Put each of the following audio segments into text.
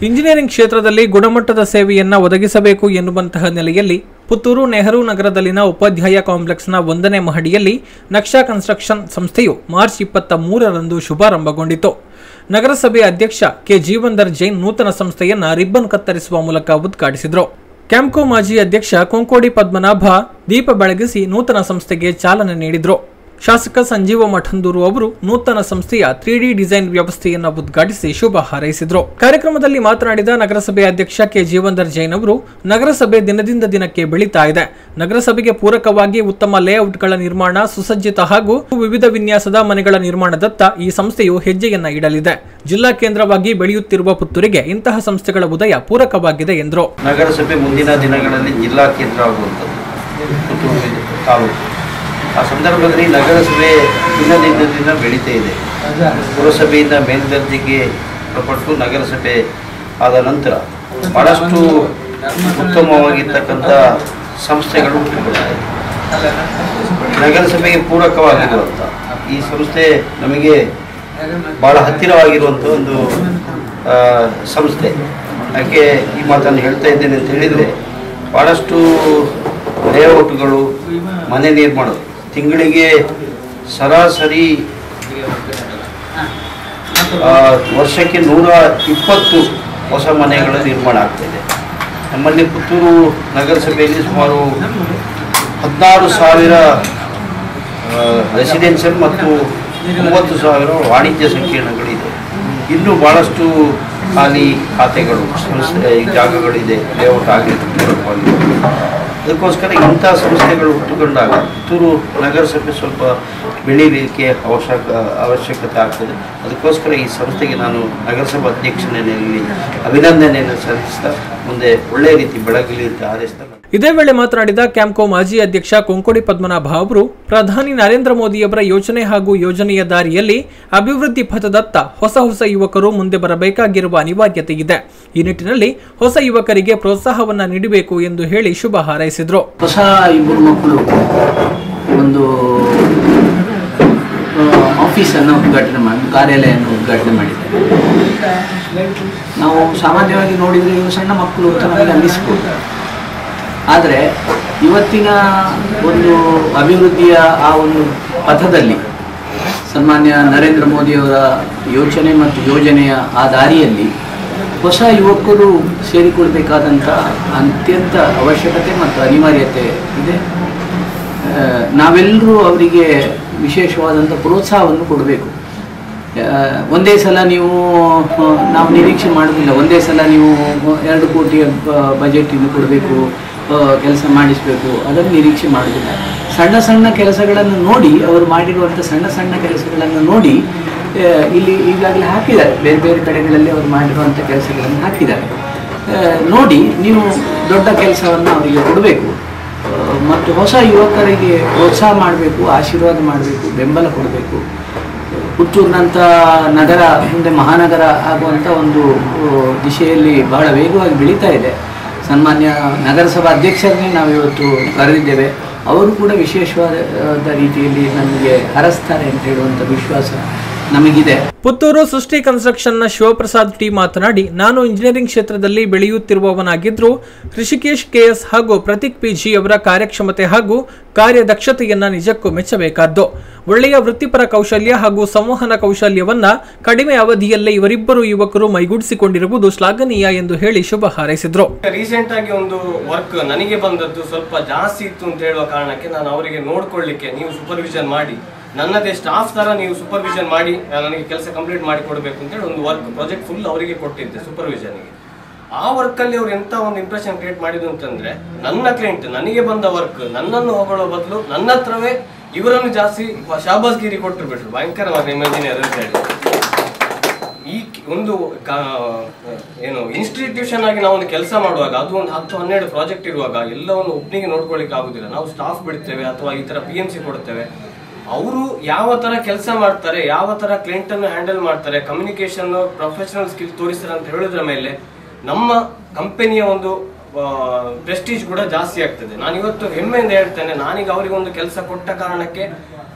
engineering ಕ್ಷೇತ್ರದಲ್ಲಿ ಗುಣಮಟ್ಟದ ಸೇವೆಯನ್ನ ಒದಗಿಸಬೇಕು ಎನ್ನುವಂತಹ ನೆಲೆಯಲ್ಲಿ ಪುತ್ತೂರು ನೆಹರು ನಗರದಲ್ಲಿನ ಉಪಾಧ್ಯಾಯ ಕಾಂಪ್ಲೆಕ್ಸ್ನ ಒಂದನೇ ಮಹಡಿಯಲ್ಲಿ ನಕ್ಷಾ ಕನ್ಸ್ಟ್ರಕ್ಷನ್ ಸಂಸ್ಥೆಯು ಮಾರ್ಚ್ ಇಪ್ಪತ್ತ ಮೂರರಂದು ಶುಭಾರಂಭಗೊಂಡಿತು ನಗರಸಭೆ ಅಧ್ಯಕ್ಷ ಕೆ ಜೀವಂದರ್ ಜೈನ್ ನೂತನ ಸಂಸ್ಥೆಯನ್ನ ರಿಬ್ಬನ್ ಕತ್ತರಿಸುವ ಮೂಲಕ ಉದ್ಘಾಟಿಸಿದರು ಕ್ಯಾಂಪ್ಕೋ ಮಾಜಿ ಅಧ್ಯಕ್ಷ ಕೊಂಕೋಡಿ ಪದ್ಮನಾಭ ದೀಪ ಬೆಳಗಿಸಿ ನೂತನ ಸಂಸ್ಥೆಗೆ ಚಾಲನೆ ನೀಡಿದರು ಶಾಸಕ ಸಂಜೀವ ಮಠಂದೂರು ಅವರು ನೂತನ ಸಂಸ್ಥೆಯ ತ್ರೀ ಡಿ ಡಿಸೈನ್ ವ್ಯವಸ್ಥೆಯನ್ನು ಉದ್ಘಾಟಿಸಿ ಶುಭ ಹಾರೈಸಿದರು ಕಾರ್ಯಕ್ರಮದಲ್ಲಿ ಮಾತನಾಡಿದ ನಗರಸಭೆ ಅಧ್ಯಕ್ಷ ಕೆ ಜೀವಂದರ್ ಜೈನ್ ಅವರು ನಗರಸಭೆ ದಿನದಿಂದ ದಿನಕ್ಕೆ ಬೆಳೀತಾ ಇದೆ ನಗರಸಭೆಗೆ ಪೂರಕವಾಗಿ ಉತ್ತಮ ಲೇಔಟ್ಗಳ ನಿರ್ಮಾಣ ಸುಸಜ್ಜಿತ ಹಾಗೂ ವಿವಿಧ ವಿನ್ಯಾಸದ ಮನೆಗಳ ನಿರ್ಮಾಣದತ್ತ ಈ ಸಂಸ್ಥೆಯು ಹೆಜ್ಜೆಯನ್ನ ಇಡಲಿದೆ ಜಿಲ್ಲಾ ಕೇಂದ್ರವಾಗಿ ಬೆಳೆಯುತ್ತಿರುವ ಪುತ್ತೂರಿಗೆ ಇಂತಹ ಸಂಸ್ಥೆಗಳ ಉದಯ ಪೂರಕವಾಗಿದೆ ಎಂದರು ನಗರಸಭೆ ಮುಂದಿನ ದಿನಗಳಲ್ಲಿ ಜಿಲ್ಲಾ ಕೇಂದ್ರ ಆಗುವಂಥದ್ದು ಪುತ್ತೂರು ತಾಲೂಕು ಆ ಸಂದರ್ಭದಲ್ಲಿ ನಗರಸಭೆ ದಿನದಿಂದ ದಿನ ಬೆಳೀತಾ ಇದೆ ಪುರಸಭೆಯಿಂದ ಮೇಲ್ದರ್ಜೆಗೆ ಹೊರಪಟ್ಟು ನಗರಸಭೆ ಆದ ನಂತರ ಭಾಳಷ್ಟು ಉತ್ತಮವಾಗಿರ್ತಕ್ಕಂಥ ಸಂಸ್ಥೆಗಳು ಹುಟ್ಟಿಕೊಳ್ಳುತ್ತವೆ ನಗರಸಭೆಗೆ ಪೂರಕವಾಗಿರುವಂಥ ಈ ಸಂಸ್ಥೆ ನಮಗೆ ಭಾಳ ಹತ್ತಿರವಾಗಿರುವಂಥ ಒಂದು ಆ, ಸಂಸ್ಥೆ ಯಾಕೆ ಈ ಮಾತನ್ನು ಹೇಳ್ತಾ ಇದ್ದೇನೆ ಅಂತ ಹೇಳಿದರೆ ಭಾಳಷ್ಟು ಲೇಔಟ್ಗಳು ಮನೆ ನಿರ್ಮಾಣ ತಿಂಗಳಿಗೆ ಸರಾಸರಿ ಆ, ವರ್ಷಕ್ಕೆ ನೂರ ಇಪ್ಪತ್ತು ಹೊಸ ಮನೆಗಳ ನಿರ್ಮಾಣ ಆಗ್ತಾಯಿದೆ ನಮ್ಮಲ್ಲಿ ಪುತ್ತೂರು ನಗರಸಭೆಯಲ್ಲಿ ಸುಮಾರು ಹದಿನಾರು ಸಾವಿರ ರೆಸಿಡೆನ್ಷಿಯಲ್ ಮತ್ತು ಮೂವತ್ತು ಸಾವಿರ ವಾಣಿಜ್ಯ ಸಂಕೀರ್ಣಗಳಿದೆ ಇನ್ನೂ ಭಾಳಷ್ಟು ಖಾಲಿ ಖಾತೆಗಳು ಸಂಸ್ಥೆ ಈ ಜಾಗಗಳಿದೆ ಲೇಔಟ್ ಆಗಲಿಕ್ಕೆ ಪೂರಕವಾಗಿ ಅದಕ್ಕೋಸ್ಕರ ಇಂಥ ಸಂಸ್ಥೆಗಳು ಹುಟ್ಟುಕೊಂಡಾಗ ಪುತ್ತೂರು ನಗರಸಭೆ ಸ್ವಲ್ಪ ಬೆಳೀಲಿಕ್ಕೆ ಅವಶ್ಯಕ ಅವಶ್ಯಕತೆ ಆಗ್ತದೆ ಅದಕ್ಕೋಸ್ಕರ ಈ ಸಂಸ್ಥೆಗೆ ನಾನು ನಗರಸಭಾ ಅಧ್ಯಕ್ಷನಲ್ಲಿ ಅಭಿನಂದನೆಯನ್ನು ಸಲ್ಲಿಸ್ತಾ ಮುಂದೆ ಒಳ್ಳೆಯ ರೀತಿ ಬೆಳಗಲಿ ಅಂತ ಹಾರೈಸ್ತಾ ನಾನು ಇದೇ ವೇಳೆ ಮಾತನಾಡಿದ ಕ್ಯಾಂಪ್ಕೋ ಮಾಜಿ ಅಧ್ಯಕ್ಷ ಕೊಂಕೋಡಿ ಪದ್ಮನಾಭ ಅವರು ಪ್ರಧಾನಿ ನರೇಂದ್ರ ಮೋದಿಯವರ ಯೋಜನೆ ಹಾಗೂ ಯೋಜನೆಯ ದಾರಿಯಲ್ಲಿ ಅಭಿವೃದ್ಧಿ ಪಥದತ್ತ ಹೊಸ ಹೊಸ ಯುವಕರು ಮುಂದೆ ಬರಬೇಕಾಗಿರುವ ಅನಿವಾರ್ಯತೆ ಇದೆ ಈ ನಿಟ್ಟಿನಲ್ಲಿ ಹೊಸ ಯುವಕರಿಗೆ ಪ್ರೋತ್ಸಾಹವನ್ನ ನೀಡಬೇಕು ಎಂದು ಹೇಳಿ ಶುಭ ಹಾರೈಸಿದರು ಹೊಸ ಇಬ್ಬರು ಮಕ್ಕಳು ಒಂದು ಆಫೀಸನ್ನು ಉದ್ಘಾಟನೆ ಮಾಡಿ ಕಾರ್ಯಾಲಯವನ್ನು ಉದ್ಘಾಟನೆ ಮಾಡಿದ್ದಾರೆ ನಾವು ಸಾಮಾನ್ಯವಾಗಿ ನೋಡಿದರೆ ಇವು ಸಣ್ಣ ಮಕ್ಕಳು ಅಂತ ನಮಗೆ ಅನ್ನಿಸ್ಬೋದು ಆದರೆ ಇವತ್ತಿನ ಒಂದು ಅಭಿವೃದ್ಧಿಯ ಆ ಒಂದು ಪಥದಲ್ಲಿ ಸನ್ಮಾನ್ಯ ನರೇಂದ್ರ ಮೋದಿಯವರ ಯೋಚನೆ ಮತ್ತು ಯೋಜನೆಯ ಆ ದಾರಿಯಲ್ಲಿ ಹೊಸ ಯುವಕರು ಸೇರಿಕೊಳ್ಬೇಕಾದಂಥ ಅತ್ಯಂತ ಅವಶ್ಯಕತೆ ಮತ್ತು ಅನಿವಾರ್ಯತೆ ಇದೆ ಆ, ನಾವೆಲ್ಲರೂ ಅವರಿಗೆ ವಿಶೇಷವಾದಂಥ ಪ್ರೋತ್ಸಾಹವನ್ನು ಕೊಡಬೇಕು ಆ, ಒಂದೇ ಸಲ ನೀವು ಆ, ನಾವು ನಿರೀಕ್ಷೆ ಮಾಡೋದಿಲ್ಲ ಒಂದೇ ಸಲ ನೀವು ಎರಡು ಕೋಟಿಯ ಬಜೆಟ್ ಇನ್ನು ಕೊಡಬೇಕು ಕೆಲಸ ಮಾಡಿಸಬೇಕು ಅದನ್ನು ನಿರೀಕ್ಷೆ ಮಾಡೋದಿಲ್ಲ ಸಣ್ಣ ಸಣ್ಣ ಕೆಲಸಗಳನ್ನು ನೋಡಿ ಅವರು ಮಾಡಿರುವಂಥ ಸಣ್ಣ ಸಣ್ಣ ಕೆಲಸಗಳನ್ನು ನೋಡಿ ಆ, ಇಲ್ಲಿ ಈಗಾಗಲೇ ಹಾಕಿದ್ದಾರೆ ಬೇರೆ ಬೇರೆ ಕಡೆಗಳಲ್ಲಿ ಅವರು ಮಾಡಿರುವಂಥ ಕೆಲಸಗಳನ್ನು ಹಾಕಿದ್ದಾರೆ ಆ, ನೋಡಿ ನೀವು ದೊಡ್ಡ ಕೆಲಸವನ್ನು ಅವರಿಗೆ ಕೊಡಬೇಕು ಆ, ಮತ್ತು ಹೊಸ ಯುವಕರಿಗೆ ಪ್ರೋತ್ಸಾಹ ಮಾಡಬೇಕು ಆಶೀರ್ವಾದ ಮಾಡಬೇಕು ಬೆಂಬಲ ಕೊಡಬೇಕು ಪುತ್ತೂರಿನಂಥ ನಗರ ಮುಂದೆ ಮಹಾನಗರ ಆಗುವಂಥ ಒಂದು ಆ, ದಿಶೆಯಲ್ಲಿ ಬಹಳ ವೇಗವಾಗಿ ಬೆಳೀತಾ ಇದೆ ಸನ್ಮಾನ್ಯ ನಗರಸಭಾ ಅಧ್ಯಕ್ಷರನ್ನೇ ನಾವು ಇವತ್ತು ಕರೆದಿದ್ದೇವೆ ಅವರು ಕೂಡ ವಿಶೇಷವಾದ ಆ, ರೀತಿಯಲ್ಲಿ ನಮಗೆ ಹರಸ್ತಾರೆ ಅಂತ ಹೇಳುವಂಥ ವಿಶ್ವಾಸ ನಮಗಿದೆ ಪುತ್ತೂರು ಸೃಷ್ಟಿ ಕನ್ಸ್ಟ್ರಕ್ಷನ್ನ ಶಿವಪ್ರಸಾದ್ ಟಿ ಮಾತನಾಡಿ ನಾನು ಇಂಜಿನಿಯರಿಂಗ್ ಕ್ಷೇತ್ರದಲ್ಲಿ ಬೆಳೆಯುತ್ತಿರುವವನಾಗಿದ್ದು ಋಷಿಕೇಶ್ ಕೆಎಸ್ ಹಾಗೂ ಪ್ರತೀಕ್ ಪಿಜಿ ಅವರ ಕಾರ್ಯಕ್ಷಮತೆ ಹಾಗೂ ಕಾರ್ಯದಕ್ಷತೆಯನ್ನ ನಿಜಕ್ಕೂ ಮೆಚ್ಚಬೇಕಾದ್ದು ಒಳ್ಳೆಯ ವೃತ್ತಿಪರ ಕೌಶಲ್ಯ ಹಾಗೂ ಸಂವಹನ ಕೌಶಲ್ಯವನ್ನ ಕಡಿಮೆ ಅವಧಿಯಲ್ಲೇ ಇವರಿಬ್ಬರು ಯುವಕರು ಮೈಗೂಡಿಸಿಕೊಂಡಿರುವುದು ಶ್ಲಾಘನೀಯ ಎಂದು ಹೇಳಿ ಶುಭ ಹಾರೈಸಿದ್ರು ರೀಸೆಂಟ್ ಆಗಿ ಒಂದು ವರ್ಕ್ ನನಗೆ ಬಂದದ್ದು ಸ್ವಲ್ಪ ಜಾಸ್ತಿ ಇತ್ತು ಅಂತ ಹೇಳುವ ಕಾರಣಕ್ಕೆ ನಾನು ಅವರಿಗೆ ನೋಡ್ಕೊಳ್ಳಿಕ್ಕೆ ನೀವು ಸೂಪರ್ವಿಷನ್ ಮಾಡಿ ನನ್ನದೇ ಸ್ಟಾಫ್ ತರ ನೀವು ಸೂಪರ್ವಿಷನ್ ಮಾಡಿ ಆ, ನನಗೆ ಕೆಲಸ ಕಂಪ್ಲೀಟ್ ಮಾಡಿ ಕೊಡಬೇಕು ಅಂತ ಹೇಳಿ ಒಂದು ವರ್ಕ್ ಪ್ರಾಜೆಕ್ಟ್ ಫುಲ್ ಅವರಿಗೆ ಕೊಟ್ಟಿದ್ದೆ ಸೂಪರ್ವಿಷನ್ಗೆ ಆ ವರ್ಕ್ ಅಲ್ಲಿ ಅವ್ರು ಎಂತ ಒಂದು ಇಂಪ್ರೆಷನ್ ಕ್ರಿಯೇಟ್ ಮಾಡಿದ್ರು ಅಂತಂದ್ರೆ ನನ್ನ ಕ್ಲೈಂಟ್ ನನಗೆ ಬಂದ ವರ್ಕ್ ನನ್ನನ್ನು ಹೊಗಳೋ ಬದಲು ನನ್ನ ಹತ್ರವೇ ಇವರನ್ನು ಜಾಸ್ತಿ ಶಾಬಾಸ್ಗಿರಿ ಕೊಟ್ಟರು ಬಿಟ್ರು ಭಯಂಕರವಾದ ಇಮ್ಯಾಜಿನಿಯರ್ ಅಂತ ಹೇಳಿ ಈ ಕ- ಒಂದು ಕಾ- ಏನು ಇನ್ಸ್ಟಿಟ್ಯೂಷನ್ ಆಗಿ ನಾವು ಒಂದು ಕೆಲಸ ಮಾಡುವಾಗ ಅದು ಒಂದು ಹತ್ತು ಹನ್ನೆರಡು ಪ್ರಾಜೆಕ್ಟ್ ಇರುವಾಗ ಎಲ್ಲವನ್ನು ಒಬ್ಬನಿಗೆ ನೋಡ್ಕೊಳ್ಳಿಕ್ಕೆ ಆಗುದಿಲ್ಲ ನಾವು ಸ್ಟಾಫ್ ಬಿಡ್ತೇವೆ ಅಥವಾ ಈ ತರ ಪಿ ಎಂ ಸಿ ಕೊಡ್ತೇವೆ ಅವರು ಯಾವ ತರ ಕೆಲಸ ಮಾಡ್ತಾರೆ ಯಾವ ತರ ಕ್ಲೈಂಟ್ ಅನ್ನು ಹ್ಯಾಂಡಲ್ ಮಾಡ್ತಾರೆ ಕಮ್ಯುನಿಕೇಶನ್ ಪ್ರೊಫೆಷನಲ್ ಸ್ಕಿಲ್ ತೋರಿಸ್ತಾರೆ ಅಂತ ಹೇಳೋದ್ರ ಮೇಲೆ ನಮ್ಮ ಕಂಪನಿಯ ಒಂದು ಪ್ರೆಸ್ಟೀಜ್ ಕೂಡ ಜಾಸ್ತಿ ಆಗ್ತದೆ ನಾನು ಇವತ್ತು ಹೆಮ್ಮೆಯಿಂದ ಹೇಳ್ತೇನೆ ನಾನೀಗ ಅವರಿಗೆ ಒಂದು ಕೆಲಸ ಕೊಟ್ಟ ಕಾರಣಕ್ಕೆ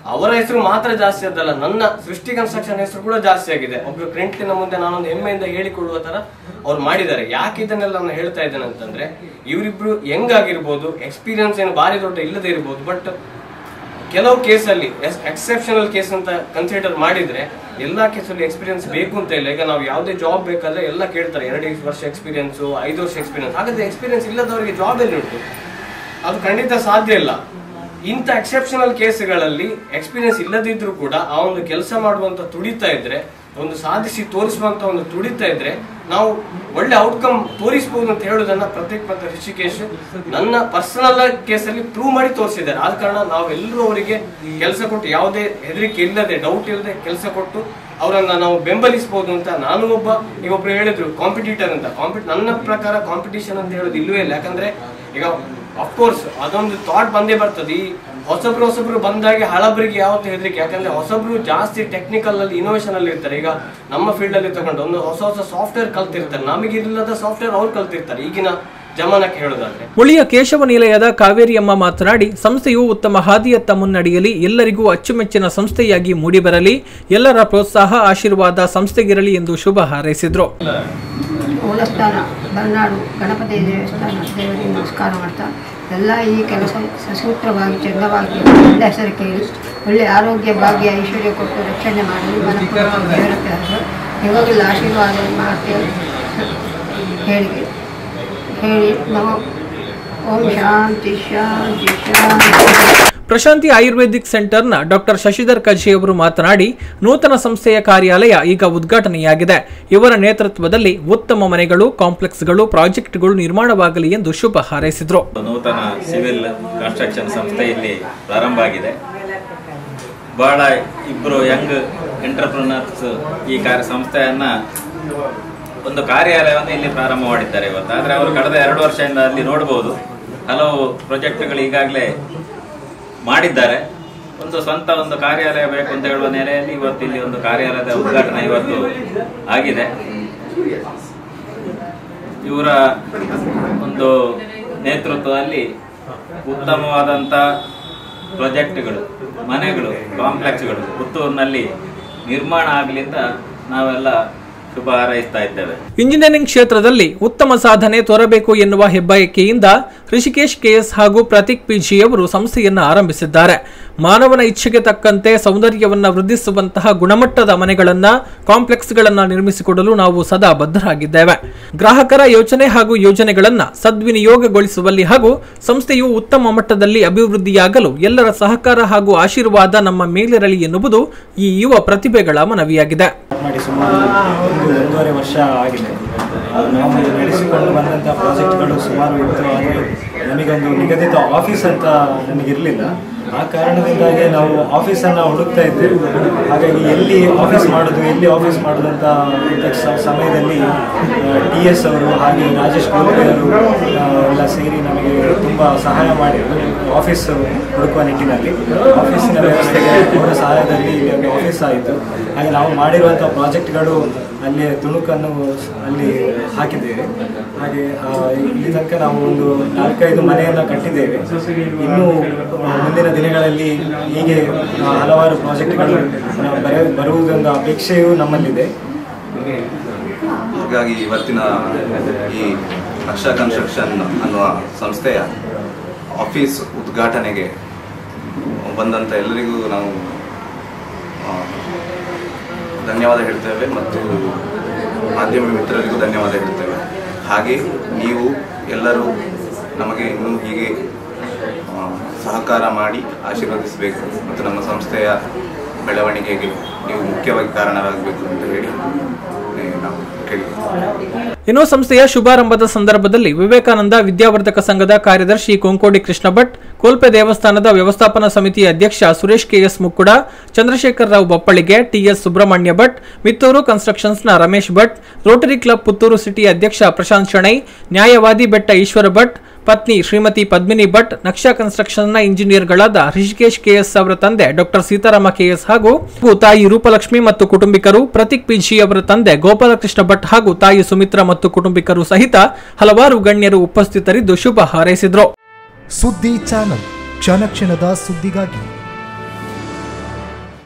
ಅವರ ಹೆಸರು ಮಾತ್ರ ಜಾಸ್ತಿ ಆದಲ್ಲ ನನ್ನ ಸೃಷ್ಟಿ ಕನ್ಸ್ಟ್ರಕ್ಷನ್ ಹೆಸರು ಕೂಡ ಜಾಸ್ತಿ ಆಗಿದೆ ಒಬ್ರು ಕ್ರೆಂಟ್ಲಿನ ಮುಂದೆ ನಾನೊಂದು ಹೆಮ್ಮೆಯಿಂದ ಹೇಳಿಕೊಳ್ಳುವ ತರ ಅವ್ರು ಮಾಡಿದ್ದಾರೆ ಯಾಕೆ ಇದನ್ನೆಲ್ಲ ನಾನು ಹೇಳ್ತಾ ಇದ್ದೇನೆ ಅಂತಂದ್ರೆ ಇವರಿಬ್ರು ಯಂಗ್ ಆಗಿರ್ಬೋದು ಎಕ್ಸ್ಪೀರಿಯನ್ಸ್ ಏನು ಭಾರಿ ದೊಡ್ಡ ಇಲ್ಲದೆ ಇರ್ಬೋದು ಬಟ್ ಕೆಲವು ಕೇಸಲ್ಲಿ ಎಕ್ಸೆಪ್ಷನಲ್ ಕೇಸ್ ಅಂತ ಕನ್ಸಿಡರ್ ಮಾಡಿದ್ರೆ ಎಲ್ಲಾ ಕೇಸಲ್ಲಿ ಎಕ್ಸ್ಪೀರಿಯನ್ಸ್ ಬೇಕು ಅಂತ ಇಲ್ಲ ಈಗ ನಾವು ಯಾವುದೇ ಜಾಬ್ ಬೇಕಾದ್ರೆ ಎಲ್ಲ ಕೇಳ್ತಾರೆ ಎರಡು ವರ್ಷ ಎಕ್ಸ್ಪೀರಿಯನ್ಸ್ ಐದು ವರ್ಷ ಎಕ್ಸ್ಪೀರಿಯನ್ಸ್ ಹಾಗಾದ್ರೆ ಎಕ್ಸ್ಪೀರಿಯನ್ಸ್ ಇಲ್ಲದವರಿಗೆ ಜಾಬ್ ಎಲ್ಲಿ ಉಂಟು ಅದು ಖಂಡಿತ ಸಾಧ್ಯ ಇಲ್ಲ ಇಂಥ ಎಕ್ಸೆಪ್ಷನಲ್ ಕೇಸ್ಗಳಲ್ಲಿ ಎಕ್ಸ್ಪೀರಿಯನ್ಸ್ ಇಲ್ಲದಿದ್ರು ಕೂಡ ಆ ಒಂದು ಕೆಲಸ ಮಾಡುವಂತ ತುಡಿತಾ ಇದ್ರೆ ಒಂದು ಸಾಧಿಸಿ ತೋರಿಸುವಂತ ಒಂದು ತುಡಿತಾ ಇದ್ರೆ ನಾವು ಒಳ್ಳೆ ಔಟ್ಕಮ್ ತೋರಿಸಬಹುದು ಅಂತ ಹೇಳುದನ್ನ ಪ್ರತ್ಯೇಕ ಮತ್ತು ಋಷಿಕೇಶ್ ನನ್ನ ಪರ್ಸನಲ್ ಕೇಸಲ್ಲಿ ಪ್ರೂವ್ ಮಾಡಿ ತೋರಿಸಿದ್ದಾರೆ ಆದ ಕಾರಣ ನಾವೆಲ್ಲರೂ ಅವರಿಗೆ ಕೆಲಸ ಕೊಟ್ಟು ಯಾವುದೇ ಹೆದರಿಕೆ ಇಲ್ಲದೆ ಡೌಟ್ ಇಲ್ಲದೆ ಕೆಲಸ ಕೊಟ್ಟು ಅವರನ್ನ ನಾವು ಬೆಂಬಲಿಸಬಹುದು ಅಂತ ನಾನು ಒಬ್ಬ ಈಗ ಒಬ್ರು ಹೇಳಿದ್ರು ಕಾಂಪಿಟೀಟರ್ ಅಂತ ಕಾಂಪಿಟ್ ನನ್ನ ಪ್ರಕಾರ ಕಾಂಪಿಟಿಷನ್ ಅಂತ ಹೇಳೋದು ಇಲ್ಲವೇ ಇಲ್ಲ ಯಾಕಂದ್ರೆ ಈಗ ಅಫ್ಕೋರ್ಸ್ ಅದೊಂದು ಥಾಟ್ ಬಂದೇ ಬರ್ತದೆ ಈ ಹೊಸಬ್ರು ಹೊಸಬ್ರು ಬಂದಾಗೆ ಹಳಬರಿಗೆ ಯಾವತ್ತೂ ಹೆದರಿಕೆ ಯಾಕಂದ್ರೆ ಹೊಸಬ್ರು ಜಾಸ್ತಿ ಟೆಕ್ನಿಕಲ್ ಅಲ್ಲಿ ಇನೋವೇಷನ್ ಅಲ್ಲಿ ಇರ್ತಾರೆ ಈಗ ನಮ್ಮ ಫೀಲ್ಡ್ ಅಲ್ಲಿ ತಗೊಂಡು ಒಂದು ಹೊಸ ಹೊಸ ಸಾಫ್ಟ್ವೇರ್ ಕಲ್ತಿರ್ತಾರೆ ನಮಗಿಲ್ಲದ ಸಾಫ್ಟ್ವೇರ್ ಅವ್ರು ಕಲ್ತಿರ್ತಾರೆ ಈಗಿನ ಜಮಾನಕ್ಕೆ ಹೇಳೋದಾದ್ರೆ ಉಳಿಯ ಕೇಶವ ನಿಲಯದ ಕಾವೇರಿಯಮ್ಮ ಮಾತನಾಡಿ ಸಂಸ್ಥೆಯು ಉತ್ತಮ ಹಾದಿಯತ್ತ ಮುನ್ನಡೆಯಲಿ ಎಲ್ಲರಿಗೂ ಅಚ್ಚುಮೆಚ್ಚಿನ ಸಂಸ್ಥೆಯಾಗಿ ಮೂಡಿಬರಲಿ ಎಲ್ಲರ ಪ್ರೋತ್ಸಾಹ ಆಶೀರ್ವಾದ ಸಂಸ್ಥೆಗಿರಲಿ ಎಂದು ಶುಭ ಹಾರೈಸಿದ್ರು ಮೂಲಸ್ಥಾನ ಬಲ್ನಾಡು ಗಣಪತಿ ದೇವಸ್ಥಾನ ದೇವರಿಗೆ ನಮಸ್ಕಾರ ಮಾಡ್ತಾ ಎಲ್ಲ ಈ ಕೆಲಸ ಸಸೂತ್ರವಾಗಿ ಚಂದವಾಗಿ ಒಳ್ಳೆ ಹೆಸರು ಕೇಳಿ ಒಳ್ಳೆ ಆರೋಗ್ಯ ಭಾಗ್ಯ ಐಶ್ವರ್ಯ ಕೊಟ್ಟು ರಕ್ಷಣೆ ಮಾಡಿ ಮನಪೂರ್ವಕ ದೇವರ ಹತ್ರ ಯಾವಾಗಲೂ ಆಶೀರ್ವಾದ ಮಾಡ್ತೇವೆ ಹೇಳಿ ಹೇಳಿ ನಾವು ಓಂ ಶಾಂತಿ ಶಾಂತಿ ಶಾಂತಿ ಪ್ರಶಾಂತಿ ಆಯುರ್ವೇದಿಕ್ ಸೆಂಟರ್ನ ಡಾಕ್ಟರ್ ಶಶಿಧರ್ ಕಜಿ ಅವರು ಮಾತನಾಡಿ ನೂತನ ಸಂಸ್ಥೆಯ ಕಾರ್ಯಾಲಯ ಈಗ ಉದ್ಘಾಟನೆಯಾಗಿದೆ ಇವರ ನೇತೃತ್ವದಲ್ಲಿ ಉತ್ತಮ ಮನೆಗಳು ಕಾಂಪ್ಲೆಕ್ಸ್ಗಳು ಪ್ರಾಜೆಕ್ಟ್ಗಳು ನಿರ್ಮಾಣವಾಗಲಿ ಎಂದು ಶುಭ ಹಾರೈಸಿದ್ರು ನೂತನ ಸಿವಿಲ್ ಕನ್ಸ್ಟ್ರಕ್ಷನ್ ಸಂಸ್ಥೆ ಇಲ್ಲಿ ಪ್ರಾರಂಭ ಆಗಿದೆ ಬಹಳ ಇಬ್ಬರು ಯಂಗ್ ಎಂಟರ್ಪ್ರಿನರ್ಸ್ ಈ ಕಾರ್ಯ ಸಂಸ್ಥೆಯನ್ನ ಒಂದು ಕಾರ್ಯಾಲಯವನ್ನು ಇಲ್ಲಿ ಪ್ರಾರಂಭ ಮಾಡಿದ್ದಾರೆ ಇವತ್ತು ಆದರೆ ಅವರು ಕಳೆದ ಎರಡು ವರ್ಷದಿಂದ ಅಲ್ಲಿ ನೋಡಬಹುದು ಹಲವು ಪ್ರಾಜೆಕ್ಟ್ಗಳು ಈಗಾಗಲೇ ಮಾಡಿದ್ದಾರೆ ಒಂದು ಸ್ವಂತ ಒಂದು ಕಾರ್ಯಾಲಯ ಬೇಕು ಅಂತ ಹೇಳುವ ನೆಲೆಯಲ್ಲಿ ಇವತ್ತು ಇಲ್ಲಿ ಒಂದು ಕಾರ್ಯಾಲಯದ ಉದ್ಘಾಟನೆ ಇವತ್ತು ಆಗಿದೆ ಇವರ ಒಂದು ನೇತೃತ್ವದಲ್ಲಿ ಉತ್ತಮವಾದಂಥ ಪ್ರಾಜೆಕ್ಟ್ಗಳು ಮನೆಗಳು ಕಾಂಪ್ಲೆಕ್ಸ್ಗಳು ಪುತ್ತೂರಿನಲ್ಲಿ ನಿರ್ಮಾಣ ಆಗಲಿ ಅಂತ ನಾವೆಲ್ಲ ಶುಭ ಹಾರೈಸ್ತಾ ಇದ್ದೇವೆ ಇಂಜಿನಿಯರಿಂಗ್ ಕ್ಷೇತ್ರದಲ್ಲಿ ಉತ್ತಮ ಸಾಧನೆ ತೋರಬೇಕು ಎನ್ನುವ ಹೆಬ್ಬಯಕೆಯಿಂದ ಋಷಿಕೇಶ್ ಕೆಎಸ್ ಹಾಗೂ ಪ್ರತೀಕ್ ಪಿಜಿ ಅವರು ಸಂಸ್ಥೆಯನ್ನು ಆರಂಭಿಸಿದ್ದಾರೆ ಮಾನವನ ಇಚ್ಛೆಗೆ ತಕ್ಕಂತೆ ಸೌಂದರ್ಯವನ್ನ ವೃದ್ಧಿಸುವಂತಹ ಗುಣಮಟ್ಟದ ಮನೆಗಳನ್ನ ಕಾಂಪ್ಲೆಕ್ಸ್ಗಳನ್ನ ನಿರ್ಮಿಸಿಕೊಡಲು ನಾವು ಸದಾ ಬದ್ಧರಾಗಿದ್ದೇವೆ ಗ್ರಾಹಕರ ಯೋಚನೆ ಹಾಗೂ ಯೋಜನೆಗಳನ್ನ ಸದ್ವಿನಿಯೋಗಗೊಳಿಸುವಲ್ಲಿ ಹಾಗೂ ಸಂಸ್ಥೆಯು ಉತ್ತಮ ಮಟ್ಟದಲ್ಲಿ ಅಭಿವೃದ್ಧಿಯಾಗಲು ಎಲ್ಲರ ಸಹಕಾರ ಹಾಗೂ ಆಶೀರ್ವಾದ ನಮ್ಮ ಮೇಲಿರಲಿ ಎನ್ನುವುದು ಈ ಯುವ ಪ್ರತಿಭೆಗಳ ಮನವಿಯಾಗಿದೆ ಮಾಡಿ ಸುಮಾರು ಒಂದು ಒಂದೂವರೆ ವರ್ಷ ಆಗಿದೆ ಆ, ನಾವು ನಡೆಸಿಕೊಂಡು ಬಂದಂಥ ಪ್ರಾಜೆಕ್ಟ್ಗಳು ಸುಮಾರು ಇತ್ತು ಆದರೆ ನಮಗೊಂದು ನಿಗದಿತ ಆಫೀಸ್ ಅಂತ ನಮಗಿರಲಿಲ್ಲ ಆ ಕಾರಣದಿಂದಾಗಿ ನಾವು ಆಫೀಸನ್ನು ಹುಡುಕ್ತಾ ಇದ್ದೇವೆ ಹಾಗಾಗಿ ಎಲ್ಲಿ ಆಫೀಸ್ ಮಾಡೋದು ಎಲ್ಲಿ ಆಫೀಸ್ ಮಾಡೋದು ಅಂತ ಇದ್ದ ಸ- ಸಮಯದಲ್ಲಿ ಟಿ ಎಸ್ ಅವರು ಹಾಗೆ ರಾಜೇಶ್ ಗೋಲ್ಪೆ ಅವರು ಆ, ಎಲ್ಲ ಸೇರಿ ನಮಗೆ ತುಂಬ ಸಹಾಯ ಮಾಡಿದರು ಆಫೀಸ್ ಹುಡುಕುವ ನಿಟ್ಟಿನಲ್ಲಿ ಆಫೀಸಿನ ವ್ಯವಸ್ಥೆಗೆ ಅವರ ಸಹಾಯದಲ್ಲಿ ಇಲ್ಲಿ ಒಂದು ಆಫೀಸ್ ಆಯಿತು ಹಾಗೆ ನಾವು ಮಾಡಿರುವಂಥ ಪ್ರಾಜೆಕ್ಟ್ಗಳು ಅಲ್ಲಿ ತುಣುಕನ್ನು ಅಲ್ಲಿ ಹಾಕಿದ್ದೇವೆ ಹಾಗೆ ಆ, ಇಲ್ಲಿ ತನಕ ನಾವು ಒಂದು ನಾಲ್ಕೈದು ಮನೆಯನ್ನು ಕಟ್ಟಿದ್ದೇವೆ ಇನ್ನು ಆ, ಮುಂದಿನ ದಿನಗಳಲ್ಲಿ ಹೀಗೆ ಆ, ಹಲವಾರು ಪ್ರಾಜೆಕ್ಟ್ಗಳು ಆ, ಬರ ಬರುವುದೊಂದು ಅಪೇಕ್ಷೆಯೂ ನಮ್ಮಲ್ಲಿದೆ ಹೀಗಾಗಿ ಇವತ್ತಿನ ಈ ರಕ್ಷಾ ಕನ್ಸ್ಟ್ರಕ್ಷನ್ ಅನ್ನುವ ಸಂಸ್ಥೆಯ ಆಫೀಸ್ ಉದ್ಘಾಟನೆಗೆ ಬಂದಂಥ ಎಲ್ಲರಿಗೂ ನಾವು ಆ, ಧನ್ಯವಾದ ಹೇಳ್ತೇವೆ ಮತ್ತು ಮಾಧ್ಯಮ ಮಿತ್ರರಿಗೂ ಧನ್ಯವಾದ ಹೇಳ್ತೇವೆ ಹಾಗೆ ನೀವು ಎಲ್ಲರೂ ನಮಗೆ ಇನ್ನೂ ಹೀಗೆ ಆ, ಸಹಕಾರ ಮಾಡಿ ಆಶೀರ್ವದಿಸಬೇಕು ಮತ್ತು ನಮ್ಮ ಸಂಸ್ಥೆಯ ಬೆಳವಣಿಗೆಗೆ ನೀವು ಮುಖ್ಯವಾಗಿ ಕಾರಣರಾಗಬೇಕು ಅಂತ ಹೇಳಿ ಏ, ನಾವು ಕೇಳಿದ್ದೇವೆ ಇನ್ನು ಸಂಸ್ಥೆಯ ಶುಭಾರಂಭದ ಸಂದರ್ಭದಲ್ಲಿ ವಿವೇಕಾನಂದ ವಿದ್ಯಾವರ್ಧಕ ಸಂಘದ ಕಾರ್ಯದರ್ಶಿ ಕೊಂಕೋಡಿ ಕೃಷ್ಣ ಭಟ್ ಕೋಲ್ಪೆ ದೇವಸ್ಥಾನದ ವ್ಯವಸ್ಥಾಪನಾ ಸಮಿತಿಯ ಅಧ್ಯಕ್ಷ ಸುರೇಶ್ ಕೆಎಸ್ ಮುಕ್ಕುಡ ಚಂದ್ರಶೇಖರ್ ರಾವ್ ಬಪ್ಪಳಿಗೆ ಟಿಎಸ್ ಸುಬ್ರಹ್ಮಣ್ಯ ಭಟ್ ಮಿತ್ತೂರು ಕನ್ಸ್ಟ್ರಕ್ಷನ್ಸ್ನ Ramesh Bhat Rotary Club Puttur city ಅಧ್ಯಕ್ಷ ಪ್ರಶಾಂತ್ ಶಣೈ ನ್ಯಾಯವಾದಿ ಬೆಟ್ಟ ಈಶ್ವರ ಭಟ್ ಪತ್ನಿ ಶ್ರೀಮತಿ ಪದ್ಮಿನಿ ಭಟ್ ನಕ್ಷಾ ಕನ್ಸ್ಟ್ರಕ್ಷನ್ನ ಇಂಜಿನಿಯರ್ಗಳಾದ ರಿಷಿಕೇಶ್ ಕೆಎಸ್ ಅವರ ತಂದೆ ಡಾಕ್ಟರ್ ಸೀತಾರಾಮ ಕೆಎಸ್ ಹಾಗೂ ತಾಯಿ ರೂಪಲಕ್ಷ್ಮಿ ಮತ್ತು ಕುಟುಂಬಿಕರು ಪ್ರತೀಕ್ ಪಿಜಿ ಅವರ ತಂದೆ ಗೋಪಾಲಕೃಷ್ಣ ಭಟ್ ಹಾಗೂ ತಾಯಿ ಸುಮಿತ್ರಾ ಮತ್ತು ಕುಟುಂಬಿಕರು ಸಹಿತ ಹಲವಾರು ಗಣ್ಯರು ಉಪಸ್ಥಿತರಿದ್ದು ಶುಭ ಹಾರೈಸಿದ್ರು ಸುದ್ದಿ ಚಾನಲ್ ಕ್ಷಣ ಕ್ಷಣದ ಸುದ್ದಿಗಾಗಿ